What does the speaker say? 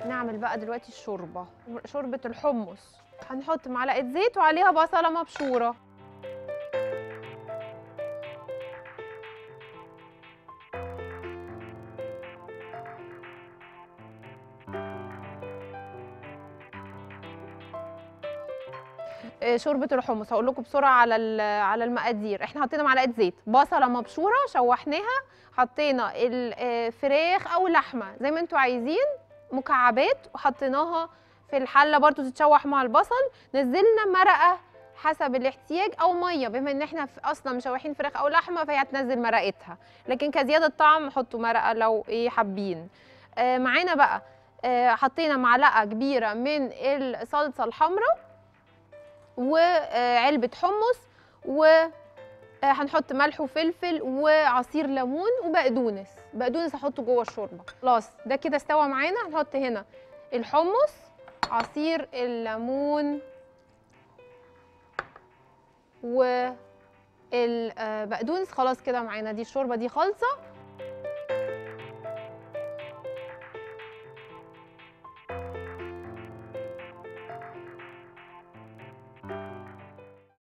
نعمل بقى دلوقتي الشوربه شوربه الحمص هنحط معلقه زيت وعليها بصله مبشوره آه، شوربه الحمص هقول لكم بسرعه على ال- على المقادير احنا حطينا معلقه زيت بصله مبشوره شوحناها حطينا الفراخ او لحمه زي ما انتوا عايزين مكعبات وحطيناها في الحله برضو تتشوح مع البصل نزلنا مرقه حسب الاحتياج او ميه بما ان احنا في- اصلا مشوحين فراخ او لحمه فهي هتنزل مرقتها لكن كزياده طعم حطوا مرقه لو ايه حابين آه معانا بقى آه حطينا معلقه كبيره من الصلصه الحمراء وعلبه حمص و آه، هنحط ملح وفلفل وعصير ليمون وبقدونس بقدونس هحطه جوه الشوربه خلاص ده كده استوى معانا هنحط هنا الحمص عصير الليمون والبقدونس خلاص كده معانا دي الشوربه دي خالصه